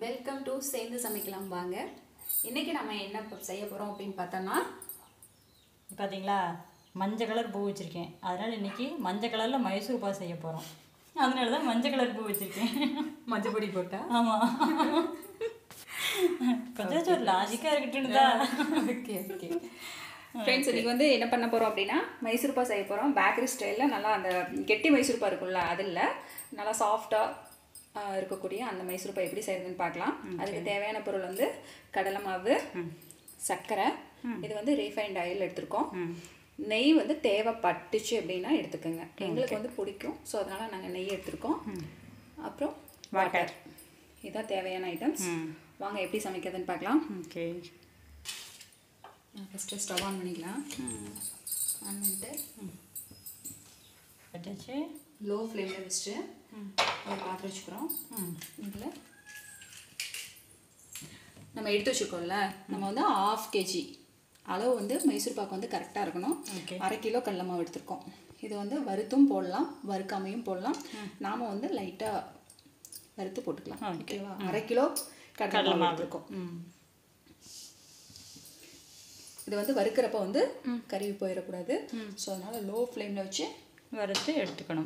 Welcome to சேர்ந்து சமைக்கலாம் வாங்க இன்னைக்கு நம்ம என்ன ப- செய்ய போகிறோம் அப்படின்னு பார்த்தோம்னா பார்த்தீங்களா மஞ்சள் கலர் பூ வச்சுருக்கேன் அதனால் இன்னைக்கு மஞ்சள் கலரில் மைசூர் பாக் செய்ய போகிறோம் அதனால தான் மஞ்சள் கலர் பூ வச்சுருக்கேன் மஞ்சள் பொடி போட்டா ஆமாம் கொஞ்சம் ஒரு லாஜிக்காக இருக்கட்டும் தான் ஓகே ஓகே ஃப்ரெண்ட்ஸ் இன்னைக்கு வந்து என்ன பண்ண போகிறோம் அப்படின்னா மைசூர் பா செய்ய போகிறோம் பேக்கரி ஸ்டைலில் நல்லா அந்த கெட்டி மைசூர் பா இருக்கும்ல அதில் நல்லா சாஃப்டாக இருக்கக்கூடிய அந்த மைசூர் பா எப்படி செய்யறதுன்னு பார்க்கலாம் அதுக்கு தேவையான பொருள் வந்து கடலை மாவு சர்க்கரை இது வந்து ரீஃபைண்ட் ஆயில் எடுத்திருக்கோம் நெய் வந்து தேவைப்பட்டுச்சு அப்படின்னா எடுத்துக்கோங்க எங்களுக்கு வந்து பிடிக்கும் ஸோ அதனால் நாங்கள் நெய் எடுத்திருக்கோம் அப்புறம் வாட்டர் இதான் தேவையான ஐட்டம்ஸ் வாங்க எப்படி சமைக்கிறதுன்னு பார்க்கலாம் ஓகே ஃபஸ்ட்டு ஸ்டவ் ஆன் பண்ணிக்கலாம் ஆன் பண்ணிட்டு வச்சாச்சு லோ ஃப்ளேமில் வச்சுட்டு ஒரு பாத்திரம் வச்சுக்கிறோம் இதில் நம்ம எடுத்து வச்சுருக்கோம்ல நம்ம வந்து ஆஃப் கேஜி அளவு வந்து மைசூர் பாக்கு வந்து கரெக்டாக இருக்கணும் Okay. அரை கிலோ கடல மாவு எடுத்திருக்கோம் இது வந்து வறுத்தும் போடலாம் வறுக்காமையும் போடலாம் நாம் வந்து லைட்டாக வறுத்து போட்டுக்கலாம் ஓகேவா அரை கிலோ கடலை மாவு எடுத்திருக்கோம் ம் இது வந்து வறுக்கிறப்ப வந்து கருவி போயிடக்கூடாது ஸோ அதனால் லோ ஃப்ளேமில் வச்சு வறுத்து எடுத்துக்கணும்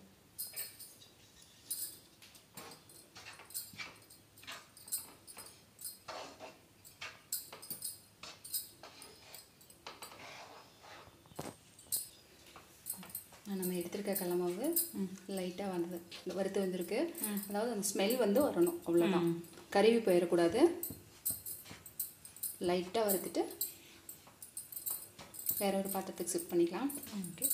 நம்ம எடுத்திருக்க கடல மாவு லைட்டாக வந்தது வறுத்து வந்திருக்கு அதாவது அந்த ஸ்மெல் வந்து வரணும் அவ்வளோதான் கருவி போயிடக்கூடாது லைட்டாக வறுத்துட்டு வேற ஒரு பாத்திரத்துக்கு ஷிஃப்ட் பண்ணிக்கலாம் ஓகே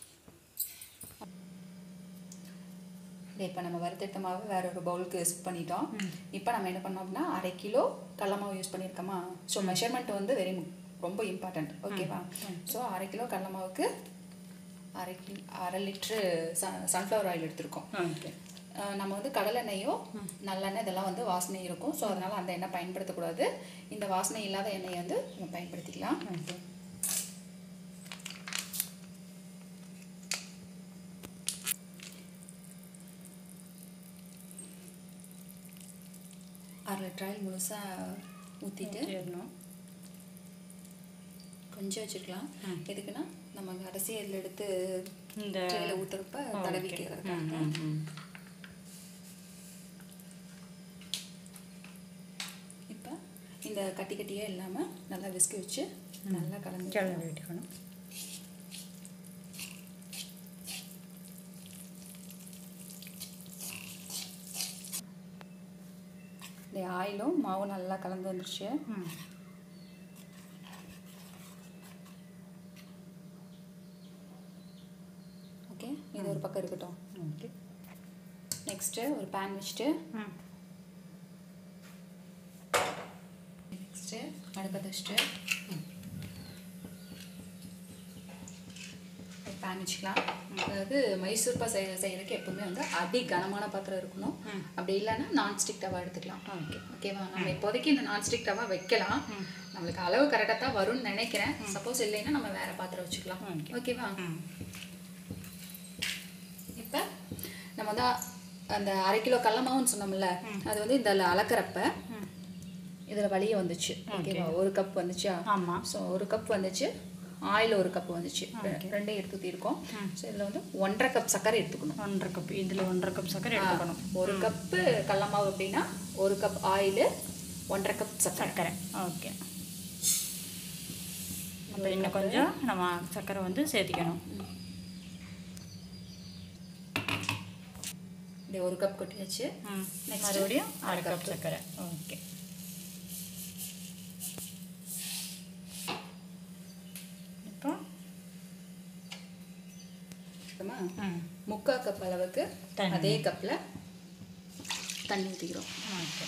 இப்போ நம்ம வறுத்தெடுத்த மாவு வேற ஒரு பவுலுக்கு ஷிஃப்ட் பண்ணிட்டோம் இப்போ நம்ம என்ன பண்ணோம் அப்படின்னா அரை கிலோ கடல மாவு யூஸ் பண்ணியிருக்கோமா ஸோ மெஷர்மெண்ட் வந்து வெரி ரொம்ப இம்பார்ட்டண்ட் ஓகேவா ஸோ அரை கிலோ கடல மாவுக்கு அரை கிலோ அரை லிட்ரு சன் சன்ஃப்ளவர் ஆயில் எடுத்திருக்கோம் ஓகே அஹ் நம்ம வந்து கடலெண்ணெயோ நல்லெண்ணெய் இதெல்லாம் வந்து வாசனை இருக்கும் ஸோ அதனால் அந்த எண்ணெய் பயன்படுத்தக்கூடாது இந்த வாசனை இல்லாத எண்ணெயை வந்து நம்ம பயன்படுத்திக்கலாம் ஓகே அரை லிட்டர் ஆயில் முழுசாக ஊற்றிட்டு சேரணும் கொஞ்சம் வச்சுருக்கலாம் எதுக்குன்னா நம்ம கடைசி அதில் எடுத்து இந்த ட்ரேல ஊற்றுறப்ப தடவிக்கிறதுக்காக ம், ம். இப்போ இந்த கட்டி கட்டியே இல்லாமல் நல்லா விஸ்கி வச்சு நல்லா கலந்து கிளம்பி விட்டுக்கணும் இந்த ஆயிலும் மாவும் நல்லா கலந்து வந்துருச்சு ம் ஓகே இது ஒரு பக்கம் இருக்கட்டும் ஓகே நெக்ஸ்ட்டு ஒரு பேன் வச்சுட்டு ம் நெக்ஸ்ட்டு அடுப்பை வச்சுட்டு பேன் வச்சுக்கலாம் அதாவது மைசூர் பா செய்ய செய்யறதுக்கு எப்பவுமே வந்து அடி கனமான பாத்திரம் இருக்கணும் அப்படி இல்லைன்னா நான்ஸ்டிக் தவா எடுத்துக்கலாம் ஓகே ஓகேவா நம்ம இப்போதைக்கு இந்த நான்ஸ்டிக் தவா வைக்கலாம் நம்மளுக்கு அளவு கரெக்டாக தான் வரும்னு நினைக்கிறேன் சப்போஸ் இல்லைன்னா நம்ம வேற பாத்திரம் வச்சுக்கலாம் Okay. ஓகேவா ம் இப்போ நம்ம வந்து அந்த அரை கிலோ கடலமாவுன்னு சொன்னோம்ல அது வந்து இந்த அளக்கிறப்ப இதில் வழியே வந்துச்சு ஓகேவா ஒரு கப் வந்துச்சா ஆமாம் ஸோ ஒரு கப் வந்துச்சு ஆயில் ஒரு கப் வந்துச்சு ரெ- ரெண்டையும் எடுத்து ஊற்றிருக்கோம் ஸோ இதில் வந்து ஒன்றரை கப் சர்க்கரை எடுத்துக்கணும் ஒன்றரை கப் இதில் ஒன்றரை கப் சர்க்கரை எடுத்துக்கணும் ஒரு கப்பு கடலமாவு அப்படின்னா ஒரு கப் ஆயில் ஒன்றரை கப் சர்க்கரை சர்க்கரை ஓகே அப்போ இன்னும் கொஞ்சம் நம்ம சர்க்கரை வந்து சேர்த்திக்கணும் இந்த ஒரு கப் கொட்டியாச்சு ம் Next, மறுபடியும் அரை கப் சர்க்கரை ஓகே இப்போ அப்புறமா ம் முக்கால் கப் அளவுக்கு தண்ணி. அதே கப்பில் தண்ணி ஊற்றிக்கிறோம் ஓகே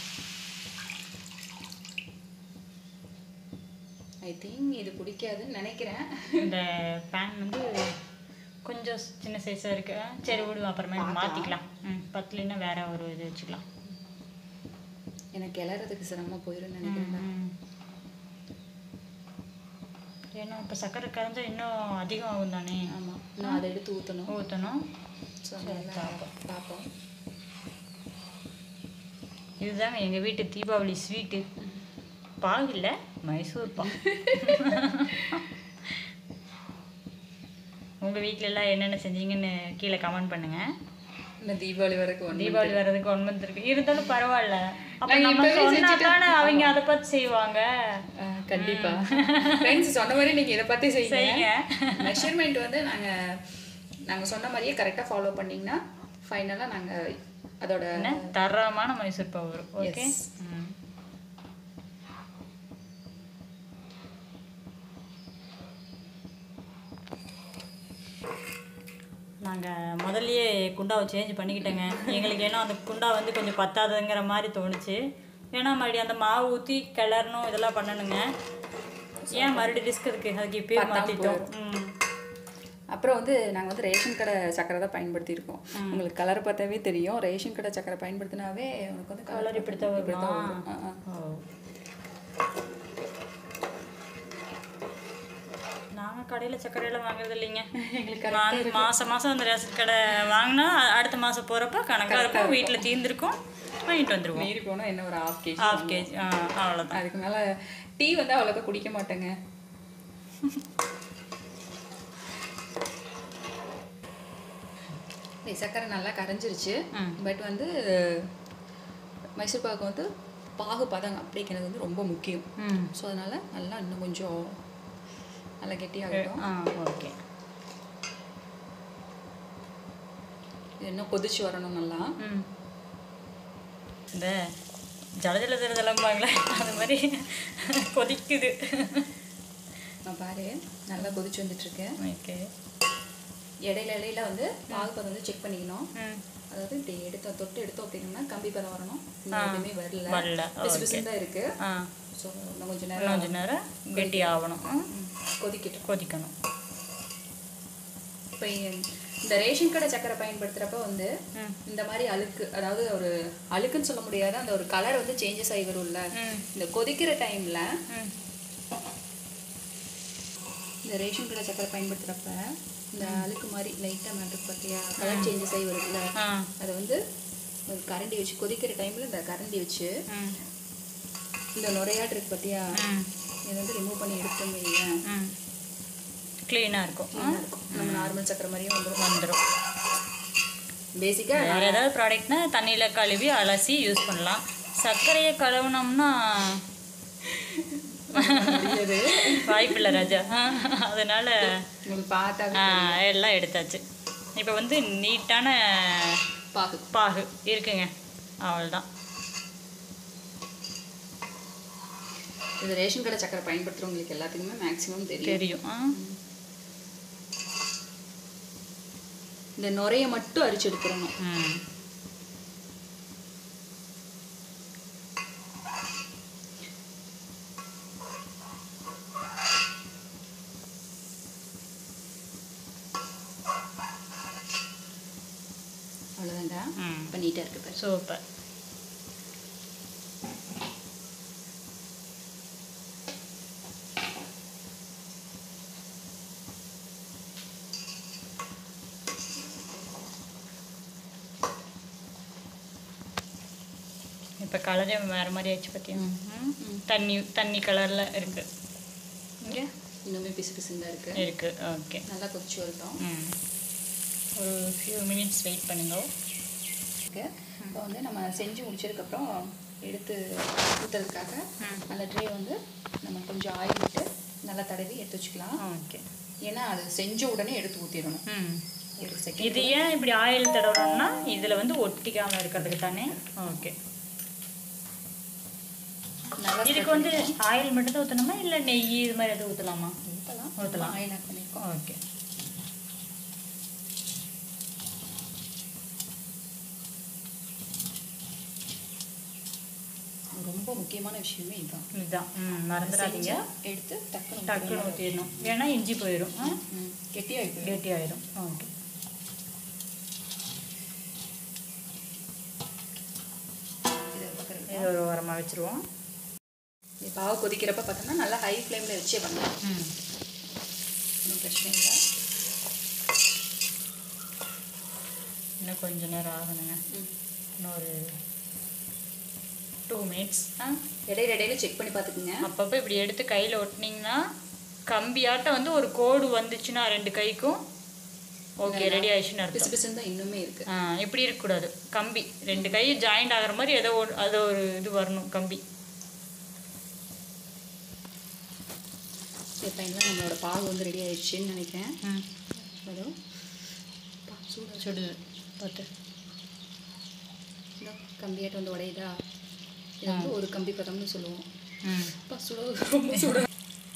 ஐ திங்க் இது பிடிக்காதுன்னு நினைக்கிறேன் இந்த பேன் வந்து கொஞ்சம் சின்ன சைஸாக இருக்கு சரி விடுவோம் அப்புறமே மாற்றிக்கலாம் ம் பத்துலன்னா வேற ஒரு இது வச்சுக்கலாம் எனக்கு கிளறதுக்கு சிரமமாக போயிடும்னு நினைக்கிறேன் ம். ஏன்னா இப்போ சர்க்கரை கரைஞ்சா இன்னும் அதிகம் ஆகும் தானே ஆமாம் நான் அதை எடுத்து ஊற்றணும் ஊற்றணும் ஸோ நல்லா பார்ப்போம் இதுதாங்க எங்கள் வீட்டு தீபாவளி ஸ்வீட்டு பாகு இல்லை மைசூர் பாகு உங்கள் வீட்டில எல்லாம் என்னென்ன செஞ்சீங்கன்னு கீழே கமெண்ட் பண்ணுங்கள் இன்னும் தீபாவளி வரைக்கும் ஒன்று தீபாவளி வர்றதுக்கு ஒன் மந்த் இருக்கு இருந்தாலும் பரவாயில்ல அப்ப நாங்க நம்ம இப்பவே சொன்னா செஞ்சுட்டு- தானே அவங்க அதை பார்த்து செய்வாங்க கண்டிப்பா ஃப்ரெண்ட்ஸ் சொன்ன மாதிரி நீங்க இதை பத்தி செய்யுங்க செய்யுங்க. மெஷர்மெண்ட் வந்து நாங்க நாங்க சொன்ன மாதிரியே கரெக்டா ஃபாலோ பண்ணீங்கன்னா ஃபைனலா நாங்க அதோட என்ன தரமான மைசூர் பாவு வரும் ஓகே Yes. நாங்கள் முதல்லயே குண்டாவை சேஞ்ச் பண்ணிக்கிட்டேங்க எங்களுக்கு ஏன்னா அந்த குண்டா வந்து கொஞ்சம் பத்தாதுங்கிற மாதிரி தோணுச்சு ஏன்னா மறுபடியும் அந்த மாவு ஊற்றி கிளறணும் இதெல்லாம் பண்ணணுங்க ஏன் மறுபடியும் ரிஸ்க் இருக்குது அதுக்கு இப்பயே பத்தாம மாற்றிட்டோம் ம் அப்புறம் வந்து நாங்க வந்து ரேஷன் கடை சக்கரை தான் பயன்படுத்தி இருக்கோம் உங்களுக்கு கலர் பார்த்தாவே தெரியும் ரேஷன் கடை சக்கரை பயன்படுத்தினாவே உனக்கு வந்து கலர் இப்படித்தான் இப்படித்தான் வருமா வரும். ஆ, ஆ. ஓ நாங்கள் கடையில் சர்க்கரையெல்லாம் வாங்குறது இல்லைங்க எங்களுக்கு மா- மாசம் மாசம் அந்த ரேஷன் கடை வாங்கினா அடுத்த மாசம் போகிறப்ப கணக்காக இருக்கும் வீட்டில் தீர்ந்துருக்கும் வாங்கிட்டு வந்துடுவோம் மீறி போனா என்ன ஒரு ஹாஃப் கேஜி ஹாஃப் கேஜி ஆ அவ்வளோதான் அதுக்கு மேல டீ வந்து அவ்வளோக்கா குடிக்க மாட்டேங்க ஏய், சக்கரை நல்லா கரைஞ்சிருச்சு பட் வந்து மைசூர் பாக்கு வந்து பாகு பதம் அப்படிங்கிறது வந்து ரொம்ப முக்கியம் ம் ஸோ அதனால நல்லா இன்னும் கொஞ்சம் நல்லா கெட்டியாகட்டும் ஆ ஓகே இது இன்னும் கொதிச்சு வரணும் நல்லா ம் இந்த ஜலஜல தரதெல்லாம்பாங்களே அது மாதிரி கொதிக்குது நான் பாரு நல்லா கொதிச்சு வந்துட்டு இருக்கு ஓகே இடையில இடையில வந்து பாகு பதம் வந்து செக் பண்ணிக்கணும் ம் அதாவது இப்படி எடுத்து தொட்டு எடுத்தோம் அப்படின்னா கம்பி பதம் வரணும் இன்னும் எதுவுமே வரல வரல, பிசு பிசுன்னு தான் இருக்கு ஆ ஸோ இன்னும் கொஞ்சம் இன்னும் நேரம் கொஞ்ச நேரம் கெட்டி ஆகணும் ம், ம், கொதிக்கட்டும் கொதிக்கணும் இப்போ இந்த ரேஷன் கடை சக்கரை பயன்படுத்துறப்ப வந்து ம். இந்த மாதிரி அழுக்கு அதாவது ஒரு அழுக்குன்னு சொல்ல முடியாது அந்த ஒரு கலர் வந்து சேஞ்சஸ் ஆகி வரும்ல ம். இந்த கொதிக்கிற டைம்ல ம் இந்த ரேஷன் கடை சக்கரை பயன்படுத்துறப்ப இந்த அழுக்கு மாதிரி லைட்டாக மேட்டு பார்த்தியா கலர் சேஞ்சஸ் ஆகி வருதுல்ல ஆ அதை வந்து ஒரு கரண்டி வச்சு கொதிக்கிற டைம்ல இந்த கரண்டி வச்சு ம் இந்த நுரையாட்டு இருக்கு பார்த்தியா ம் இதை வந்து ரிமூவ் பண்ணி எடுத்தோம் வையேன் ம் க்ளீனாக இருக்கும் ஆ நம்ம நார்மல் சக்கரை மாதிரியும் வந்துடும் வந்துடும் பேசிக்காக வேறு ஏதாவது ப்ராடக்ட்னா தண்ணியில் கழுவி அலசி யூஸ் பண்ணலாம் சர்க்கரையை கழுவுனோம்னா முடியாது வாய்ப்பில்லை ராஜா அதனால் உங்களுக்கு பார்த்தா எல்லாம் எடுத்தாச்சு இப்போ வந்து நீட்டான பாகு பாகு இருக்குங்க அவ்வளோதான் இது ரேஷன் கடை சக்கரை பயன்படுத்துறவங்களுக்கு எல்லாத்துக்குமே மேக்ஸிமம் தெரியும் தெரியும் ஆ இந்த நுரைய மட்டும் அரிச்சு எடுத்துடணும் ம் அவ்வளோதான்டா ம் இப்போ நீட்டாக இருக்கு பாரு சூப்பர் இப்போ கலரே வேறு மாதிரி ஆயிடுச்சு பார்த்தியா ம். தண்ணி தண்ணி கலரில் இருக்குது இங்கே இன்னுமே பிசு பிசுன்னு தான் இருக்கு இருக்குது ஓகே நல்லா கொதிச்சு வரட்டும் ம் ஒரு ஃபியூ மினிட்ஸ் வெயிட் பண்ணுங்க இருக்கு இப்போ வந்து நம்ம செஞ்சு முடிச்சதுக்கப்புறம் எடுத்து ஊற்றுறதுக்காக அந்த ட்ரே வந்து நம்ம கொஞ்சம் ஆயில் விட்டு நல்லா தடவி எடுத்து வச்சுக்கலாம் ஓகே ஏன்னா அது செஞ்ச உடனே எடுத்து ஊற்றிடணும் ம் ஒரு செகண்ட் இது ஏன் இப்படி ஆயில் தடவுறோம்னா இதில் வந்து ஒட்டிக்காமல் இருக்கிறதுக்கு தானே ஓகே நல்லா இதுக்கு வந்து ஆயில் மட்டும் தான் ஊற்றணுமா இல்லை நெய் இது மாதிரி எதுவும் ஊற்றலாமா ஊற்றலாம் ஊற்றலாம் ஆயில் ஆட் பண்ணியிருக்கோம் ஓகே ரொம்ப முக்கியமான விஷயமே இதுதான் இதுதான் ம் மறந்துடாதீங்க செஞ்சு எடுத்து டக்குனு டக்குன்னு ஊற்றிடணும் ஏன்னா இஞ்சி போயிடும் ஆ ம் கெட்டியாகிட்டு கெட்டி ஆயிடும் ஓகே இது ஒரு பக்கம் இருக்கு. இது ஒரு உரமாக வச்சுருவோம் இது பாவு கொதிக்கிறப்ப பார்த்தோம்னா நல்லா ஹை ஃப்ளேமில் வச்சே பண்ணலாம் ம் ஒன்றும் பிரச்சனை இல்லை இன்னும் கொஞ்ச நேரம் ஆகணுங்க ம் இன்னும் ஒரு மினிட்ஸ் இடையில இடையில செக் பண்ணி பார்த்துக்குங்க அப்பப்போ இப்படி எடுத்து கையில் ஒட்டினீங்கன்னா கம்பியாட்டம் வந்து ஒரு கோடு வந்துச்சுன்னா ரெண்டு கைக்கும் ஓகே ரெடி ஆயிடுச்சுன்னு பிசு அர்த்தம் பிசுன்னு தான் இன்னுமே இருக்கு ஆ இப்படி இருக்கக்கூடாது கம்பி ரெண்டு கை ஜாயிண்ட் ஆகிற மாதிரி ஏதோ ஒரு அது ஒரு இது வரணும் கம்பி இப்போ ஃபைனலாக நம்மளோட பாகு வந்து ரெடி ஆயிடுச்சுன்னு நினைக்கிறேன் ம் அதோ பா, சூடா சுடுது பார்த்து இதோ கம்பியாட்டம் வந்து உடையுதா இது வந்து ஒரு கம்பி பதம்னு சொல்லுவோம் ம் அப்பா சுட ரொம்ப சுட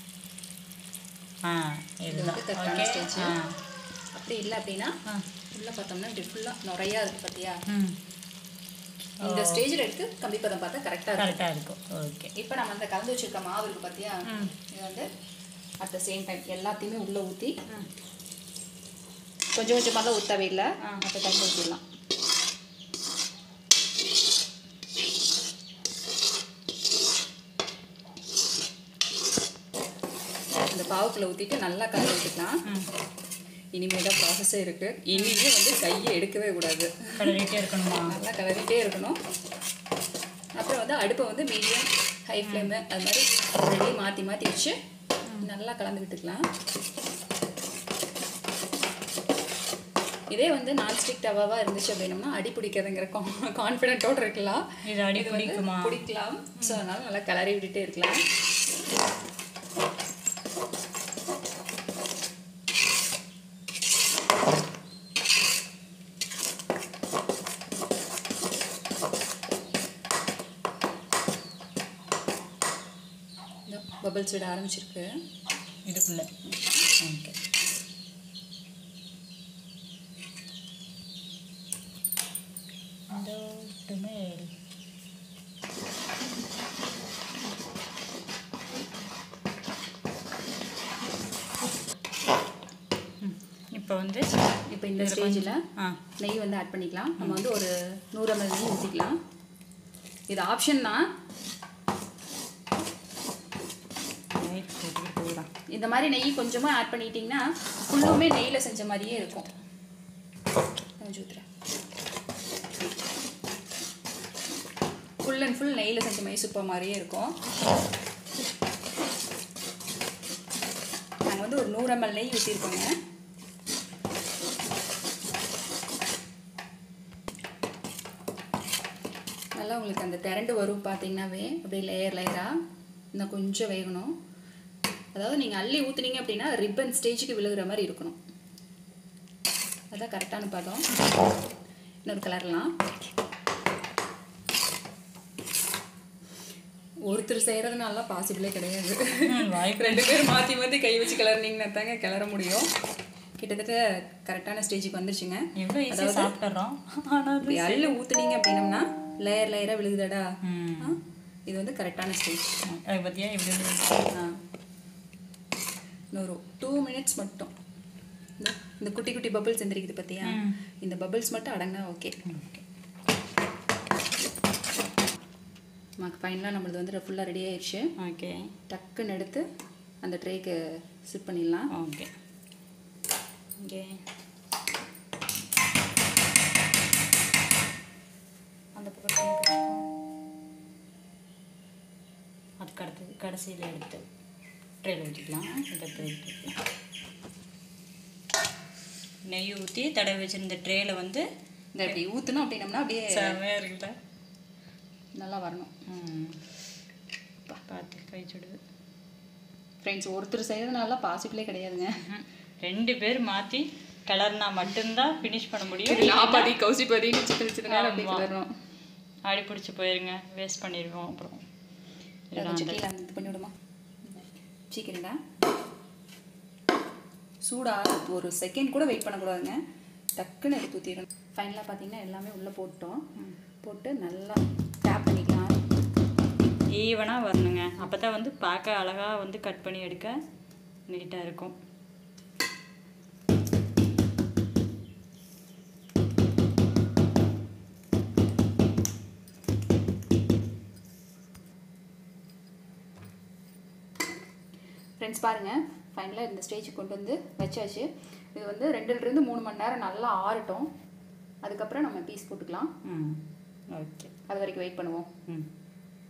ஆ இதுதான் வந்து correct-ஆன ஓகே stage. ஆ அப்படி இல்லை அப்படின்னா ஆ ஃபுல்லாக பார்த்தோம்னா இப்படி ஃபுல்லாக நிறையா இருக்குது பார்த்தியா ம் இந்த ஸ்டேஜில் எடுத்து கம்பி பதம் பார்த்தா கரெக்டாக இருக்கும் கரெக்டாக இருக்கும் ஓகே இப்போ நம்ம அந்த கலந்து வச்சிருக்க மாவு இருக்கு பார்த்தியா ம். இது வந்து அட் த சேம் டைம் எல்லாத்தையுமே உள்ளே ஊற்றி ம் கொஞ்சம் கொஞ்சமாக தான் ஊற்றவே இல்லை ஆ. அப்போ டைம் ஊற்றிடலாம் இந்த பாவுக்குள்ளே ஊற்றிட்டு நல்லா கலந்து விட்டுக்கலாம் ம் இனிமேல் தான் ப்ராசஸே இருக்குது இனிமே வந்து கையை எடுக்கவே கூடாது கலரிட்டே இருக்கணுமா நல்லா கலரிட்டே இருக்கணும் அப்புறம் வந்து அடுப்பை வந்து மீடியம் ஹை ஃப்ளேமு அது மாதிரி ரெடி மாற்றி மாற்றி வச்சு நல்லா கலந்து விட்டுக்கலாம் இதே வந்து நான்ஸ்டிக் டவாவாக இருந்துச்சு அப்படின்னம்னா அடி பிடிக்காதுங்கிற கான்ஃபிடென்ட்டோடு இருக்கலாம் இது அடி இது வந்து பிடிக்குமா பிடிக்கலாம் ஸோ அதனால நல்லா கலரி விட்டுட்டே இருக்கலாம் பபிள்ஸ் விட ஆரம்பிச்சிருக்கு இதுக்குள்ள ஓகே மேல் இப்போ வந்து இப்போ இந்த ஸ்டேஜில் ஆ நெய் வந்து ஆட் பண்ணிக்கலாம் நம்ம வந்து ஒரு நூறு ml நெய் ஊற்றிக்கலாம் இது ஆப்ஷன் தான் ரைட் போட்டு போயிடலாம் இந்த மாதிரி நெய் கொஞ்சமாக ஆட் பண்ணிட்டீங்கன்னா ஃபுல்லுமே நெய்யில் செஞ்ச மாதிரியே இருக்கும் கொஞ்சம் ஊத்துறேன் ஃபுல் அண்ட் ஃபுல் நெய்யில் செஞ்ச மைசூப்பா மாதிரியே இருக்கும் நாங்கள் வந்து ஒரு நூறு ml நெய் ஊற்றிருக்கோங்க நல்லா உங்களுக்கு அந்த திரண்டு வரும் பார்த்தீங்கன்னாவே அப்படியே லேயர் லேயராக இன்னும் கொஞ்சம் வேகணும் அதாவது நீங்கள் அள்ளி ஊற்றுனீங்க அப்படின்னா ரிப்பன் ஸ்டேஜுக்கு விழுகிற மாதிரி இருக்கணும் அதான் கரெக்டான பதம் இன்னொரு கலர்லாம் ஒருத்தர் செய்கிறதுனாலாம் பாசிபிளே கிடையாது வாய்ப்பு ரெண்டு பேர் மாற்றி மாற்றி கை வச்சு கிளறினீங்கன்னா தாங்க கிளற முடியும் கிட்டத்தட்ட கரெக்டான ஸ்டேஜுக்கு வந்துருச்சுங்க எவ்வளோ ஈஸியாக சாப்பிட்றோம் ஆனால் இப்படி அள்ளு ஊற்றுனீங்க அப்படின்னம்னா லேயர் லேயராக விழுகுதாடா ம் ஆ, இது வந்து கரெக்டான ஸ்டேஜ் அதை பற்றியா இப்படி ஆ இன்னொரு டூ மினிட்ஸ் மட்டும் இந்த இந்த குட்டி குட்டி பபிள்ஸ் எந்திரிக்குது பார்த்தியா ம். இந்த பபிள்ஸ் மட்டும் அடங்கினா ஓகே ஓகே நமக்கு ஃபைனலாக நம்மளது வந்து ஃபுல்லாக ரெடி ஆயிடுச்சு ஓகே டக்குன்னு எடுத்து அந்த ட்ரேக்கு சிப் பண்ணிடலாம் ஓகே ஓகே அந்த பக்கத்தில் அதுக்கு அடுத்தது கடைசியில் எடுத்து ட்ரேல ஊற்றிக்கலாம் இந்த ட்ரே ஊற்றிக்கலாம் நெய் ஊற்றி தடவை வச்சிருந்த ட்ரேல வந்து இந்த இப்படி ஊற்றணும் அப்படின்னம்னா அப்படியே செமையாக இருக்குல்ல நல்லா வரணும் ம் பார்த்து கை சுடுது ஃப்ரெண்ட்ஸ் ஒருத்தர் செய்கிறதுனால பாசிபிளே கிடையாதுங்க ம். ரெண்டு பேர் மாற்றி கலர்னா மட்டும்தான் ஃபினிஷ் பண்ண முடியும் நாபாதி கௌசிபதினு சின்ன சின்ன நேரம் அப்படி ஆமா. கிளறணும் ஆடி பிடிச்சி போயிருங்க வேஸ்ட் பண்ணிடுவோம் அப்புறம் இதை கொஞ்சம் கீழே இது பண்ணி விடுமா சீக்கிரண்டா சூடா ஒரு செகண்ட் கூட வெயிட் பண்ணக்கூடாதுங்க டக்குன்னு எடுத்து ஊற்றிடணும் ஃபைனலாக பார்த்தீங்கன்னா எல்லாமே உள்ளே போட்டோம் போட்டு நல்லா டேப் பண்ணிக்கலாம் ஈவனாக வரணுங்க அப்போ தான் வந்து பார்க்க அழகாக வந்து கட் பண்ணி எடுக்க நீட்டாக இருக்கும் ஃப்ரெண்ட்ஸ் பாருங்கள் ஃபைனலாக இந்த ஸ்டேஜுக்கு கொண்டு வந்து வச்சாச்சு இது வந்து ரெண்டுலேருந்து மூணு மணி நேரம் நல்லா ஆறட்டும் அதுக்கப்புறம் நம்ம பீஸ் போட்டுக்கலாம் ம் ஓகே அது வரைக்கும் வெயிட் பண்ணுவோம் ம்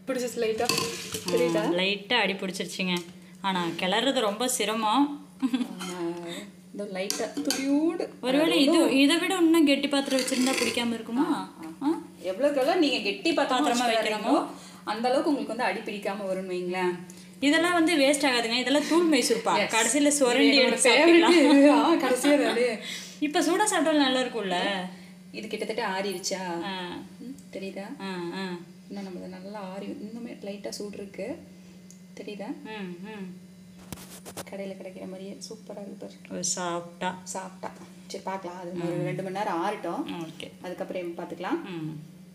பிடிச்சிச்சு லைட்டா தெரியுதா லைட்டாக அடி பிடிச்சிருச்சுங்க ஆனால் கிளறது ரொம்ப சிரமம் இந்த லைட்டா துளியோடு ஒருவேளை இது இதை விட இன்னும் கெட்டி பாத்திரம் வச்சிருந்தா பிடிக்காம இருக்குமா ஆ? எவ்வளோக்கெல்லாம் நீங்க கெட்டி பாத்திரமா பாத்திரமா வைக்கிறீங்களோ அந்த அளவுக்கு உங்களுக்கு வந்து அடி பிடிக்காம வரும்னு வைங்களேன் இதெல்லாம் வந்து வேஸ்ட் ஆகாதுங்க இதெல்லாம் தூள் மைசூர்பா கடைசியில சுரண்டி என்னோட எடுத்து சாப்பிடலாம் favorite. ஆ, கடைசியா அது அப்படியே. இப்போ சூடாக சாப்பிட்டாலும் நல்லா இருக்கும்ல இது கிட்டத்தட்ட ஆறிடுச்சா ஆ ம், தெரியுதா ஆ ஆ இன்னும் நம்ம நல்லா ஆறி இன்னுமே லைட்டா சூடு இருக்கு தெரியுதா ம் ம் கடையில கிடைக்கிற மாதிரியே சூப்பரா இருக்கு பாரு. ஒரு சாப்பிட்டா சாப்பிட்டா சரி பார்க்கலாம் அது ஒரு ரெண்டு மணி நேரம் ஆறட்டும் ஓகே அதுக்கப்புறம் பார்த்துக்கலாம் ம்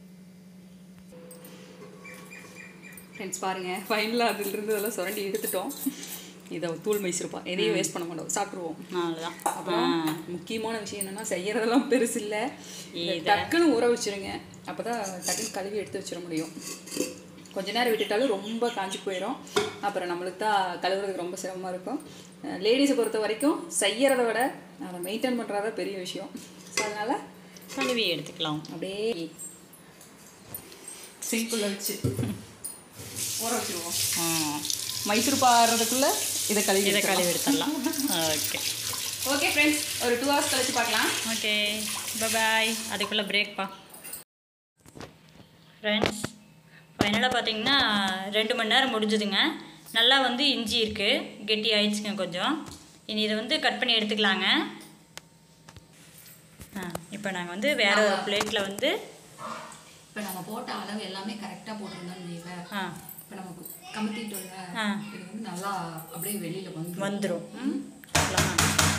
ஃப்ரெண்ட்ஸ் பாருங்க ஃபைனலாக அதிலிருந்து இதெல்லாம் சுரண்டி எடுத்துட்டோம் இதை தூள் மைசிருப்பா எதையும் வேஸ்ட் பண்ண மாட்டோம் சாப்பிடுவோம் அவ்வளோதான் அப்புறம் முக்கியமான விஷயம் என்னன்னா செய்யறதெல்லாம் பெருசு இல்லை டக்குன்னு ஊற வச்சிருங்க அப்பதான் டக்குன்னு கழுவி எடுத்து வச்சிட முடியும் கொஞ்ச நேரம் விட்டுட்டாலும் ரொம்ப காஞ்சி போயிடும் அப்புறம் நம்மளுக்கு தான் கழுவுறதுக்கு ரொம்ப சிரமமாக இருக்கும் லேடிஸை பொறுத்த வரைக்கும் செய்யறத விட அதை மெயின்டைன் பண்ணுறதா பெரிய விஷயம் ஸோ அதனால கழுவி எடுத்துக்கலாம் அப்படியே சிங்கிளில் வச்சு ஊற வச்சிருவோம் ஆ மைசூர் பாடுறதுக்குள்ள இதை கழுவி இதை கழுவி எடுத்துடலாம் ஓகே ஓகே ஃப்ரெண்ட்ஸ் ஒரு டூ ஹவர்ஸ் கழிச்சு பார்க்கலாம் ஓகே பாய் அதுக்குள்ளே பிரேக்ப்பா ஃப்ரெண்ட்ஸ் ஃபைனலாக பார்த்தீங்கன்னா ரெண்டு மணி நேரம் முடிஞ்சுதுங்க நல்லா வந்து இஞ்சி இருக்குது கெட்டி ஆயிடுச்சுங்க கொஞ்சம் இனி இதை வந்து கட் பண்ணி எடுத்துக்கலாங்க ஆ இப்போ நாங்கள் வந்து வேற ஒரு பிளேட்டில் வந்து இப்போ நம்ம போட்ட அளவு எல்லாமே கரெக்டாக போட்டிருந்தோம்னு வைங்களேன் ஆ இப்போ நமக்கு கமுத்திட்டோம்ல ஆ. இது வந்து நல்லா அப்படியே வெளியில் வந்து வந்துடும் ம் அவ்வளோதான்.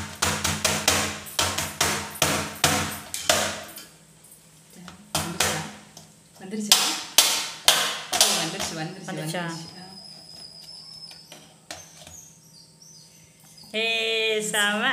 வந்துருச்சா ஓ, வந்துருச்சு வந்துருச்சு வந்துருச்சா? வந்துருச்சு. ஆ. ஏ செம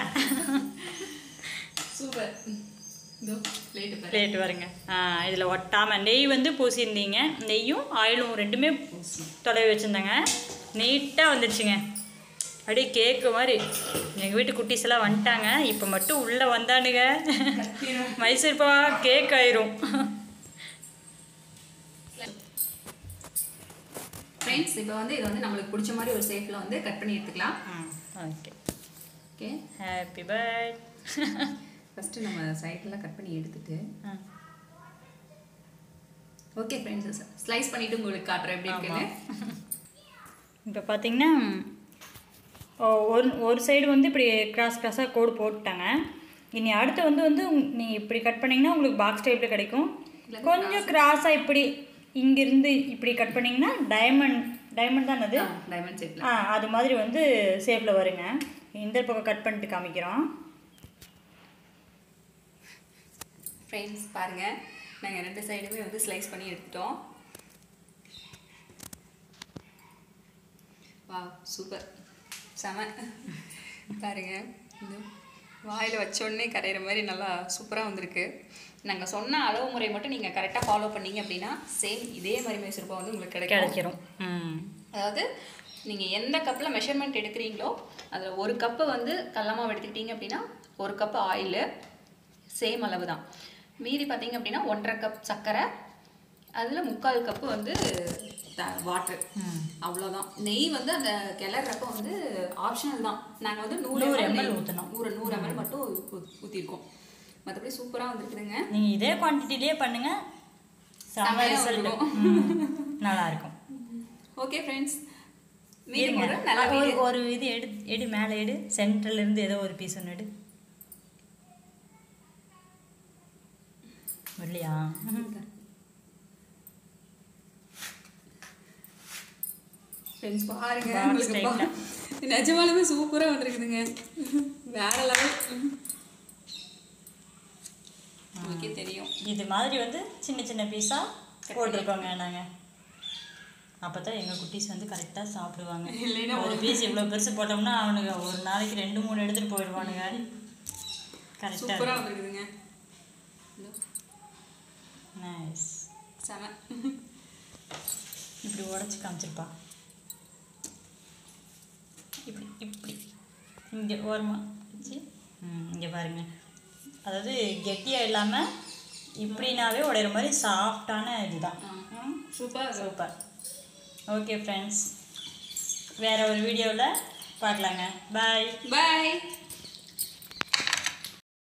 சூப்பர் இதோ லேட்டு பாரு பிளேட் வருங்க ஆ இதில் ஒட்டாமல் நெய் வந்து பூசியிருந்தீங்க நெய்யும் ஆயிலும் ரெண்டுமே தொலைவி வச்சுருந்தாங்க நீட்டாக வந்துடுச்சுங்க அப்படியே கேக்கு மாதிரி எங்கள் வீட்டு குட்டீஸ் எல்லாம் வந்துட்டாங்க இப்போ மட்டும் உள்ளே வந்தானுங்க மைசூர் பாவா கேக் ஆயிரும் ஃப்ரெண்ட்ஸ் இப்போ வந்து இது வந்து நம்மளுக்கு பிடிச்ச மாதிரி ஒரு ஷேப்பில் வந்து கட் பண்ணி எடுத்துக்கலாம் okay okay happy birth first நம்ம சைடெல்லாம் கட் பண்ணி எடுத்துட்டு ஓகே ஃப்ரெண்ட்ஸ் ஸ்லைஸ் பண்ணிட்டு உங்களுக்கு காட்டுறேன் எப்படி இருக்குன்னு இப்போ பார்த்தீங்கன்னா ஓ, ஒரு ஒரு சைடு வந்து இப்படி கிராஸ் கிராஸாக கோடு போட்டுட்டாங்க இனி அடுத்து வந்து வந்து நீங்கள் இப்படி கட் பண்ணிங்கன்னா உங்களுக்கு பாக்ஸ் டைப்பில் கிடைக்கும் கொஞ்சம் கிராஸாக இப்படி இங்கிருந்து இப்படி கட் பண்ணிங்கன்னா டைமண்ட் டைமண்ட் தான் அது டைமண்ட் ஷேப்பில் ஆ அது மாதிரி வந்து ஷேப்பில் வருங்க இந்த பக்கம் கட் பண்ணிட்டு காமிக்கிறோம் ஃப்ரெண்ட்ஸ் பாருங்க நாங்கள் ரெண்டு சைடுமே வந்து ஸ்லைஸ் பண்ணி எடுத்துட்டோம் வா சூப்பர் செம பாருங்க இந்த வாயில் வச்சோடனே கரையிற மாதிரி நல்லா சூப்பராக வந்திருக்கு நாங்கள் சொன்ன அளவு முறை மட்டும் நீங்கள் கரெக்டாக ஃபாலோ பண்ணீங்க அப்படின்னா சேம் இதே மாதிரி மைசூர்பா வந்து உங்களுக்கு கிடைக்கும் கிடைச்சிரும் ம் அதாவது நீங்கள் எந்த கப்பில் மெஷர்மெண்ட் எடுக்கிறீங்களோ அதில் ஒரு கப்பு வந்து கடலமாவு எடுத்துக்கிட்டீங்க அப்படின்னா ஒரு கப்பு ஆயிலு சேம் அளவு தான் மீதி பார்த்தீங்க அப்படின்னா ஒன்றரை கப் சர்க்கரை அதில் முக்கால் கப்பு வந்து வாட்டர் அவ்வளோதான் நெய் வந்து அந்த கிளறப்ப வந்து ஆப்ஷனல் தான் நாங்கள் வந்து நூறு நூறு ml ml நெய் ஊத்தணும். நூறு நூறு ml மட்டும் ஊற்றிருக்கோம் மற்றபடி சூப்பராக வந்துருக்குதுங்க நீங்கள் இதே குவான்டிட்டிலே பண்ணுங்க செம செமையா ரிசல்ட் வந்துரும். நல்லா இருக்கும் ஓகே ஃப்ரெண்ட்ஸ் மீதி இருங்க. ஒரு நல்ல ஒரு வீடியோ ஒரு இது எடு எடு மேலே எடு சென்ட்ரல்ல இருந்து ஏதோ ஒரு பீஸ் ஒன்று எடு இல்லையா ஃப்ரெண்ட்ஸ் பாருங்க Box உங்களுக்கு type ல. பா- நிஜமாலுமே சூப்பராக வந்திருக்குதுங்க வேற லெவல் உங்களுக்கே தெரியும் இது மாதிரி வந்து சின்ன சின்ன பீஸாக போட்டிருக்கோங்க நாங்கள் அப்போ தான் எங்கள் குட்டீஸ் வந்து கரெக்டாக சாப்பிடுவாங்க இல்லைன்னா ஒரு பீஸ் இவ்வளோ பெருசு போட்டோம்னா அவனுங்க ஒரு நாளைக்கு ரெண்டு மூணு எடுத்துகிட்டு போயிடுவானுங்க கரெக்டாக சூப்பராக வந்திருக்குதுங்க நைஸ் செம இப்படி உடச்சி காமிச்சிருப்பா இப்படி இப்படி இங்கே ஓரமாக வச்சு ம் இங்கே பாருங்க அதாவது கெட்டியாக இல்லாமல் இப்படினாவே உடையிற மாதிரி சாஃப்டான இதுதான் ம் சூப்பர் சூப்பர் ஓகே ஃப்ரெண்ட்ஸ் வேறு ஒரு வீடியோவில் பார்க்கலாங்க பாய் பாய்